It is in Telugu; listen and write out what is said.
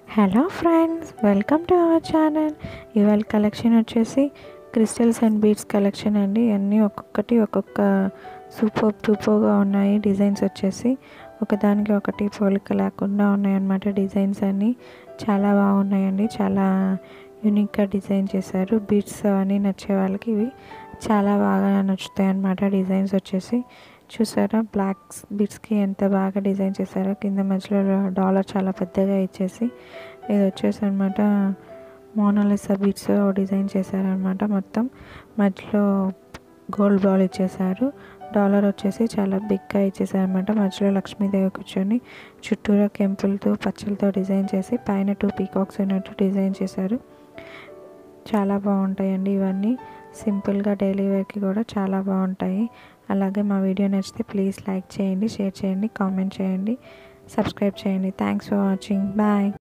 hello friends welcome to our channel ఇవాళ కలెక్షన్ వచ్చేసి క్రిస్టల్స్ అండ్ బీడ్స్ కలెక్షన్ అండి అన్నీ ఒక్కొక్కటి ఒక్కొక్క సూపర్ సూపర్గా ఉన్నాయి డిజైన్స్ వచ్చేసి ఒకదానికి ఒకటి పోలిక లేకుండా ఉన్నాయన్నమాట డిజైన్స్ అన్నీ చాలా బాగున్నాయండి చాలా యూనిక్గా డిజైన్ చేశారు బీడ్స్ అని నచ్చే వాళ్ళకి ఇవి చాలా బాగా నచ్చుతాయి అన్నమాట డిజైన్స్ వచ్చేసి చూసారా బ్లాక్ బిట్స్కి ఎంత బాగా డిజైన్ చేశారో కింద మధ్యలో డాలర్ చాలా పెద్దగా ఇచ్చేసి ఇది వచ్చేసి అనమాట మోనాలిసా బీట్స్ డిజైన్ చేశారనమాట మొత్తం మధ్యలో గోల్డ్ బాల్ ఇచ్చేసారు డాలర్ వచ్చేసి చాలా బిగ్గా ఇచ్చేసారనమాట మధ్యలో లక్ష్మీదేవి కూర్చొని చుట్టూరా కెంపులతో పచ్చలతో డిజైన్ చేసి పైన టూ పీకాక్స్ ఉన్నట్టు డిజైన్ చేశారు చాలా బాగుంటాయండి ఇవన్నీ సింపుల్గా డైలీ వేర్కి కూడా చాలా బాగుంటాయి అలాగే మా వీడియో నచ్చితే ప్లీజ్ లైక్ చేయండి షేర్ చేయండి కామెంట్ చేయండి సబ్స్క్రైబ్ చేయండి థ్యాంక్స్ ఫర్ వాచింగ్ బాయ్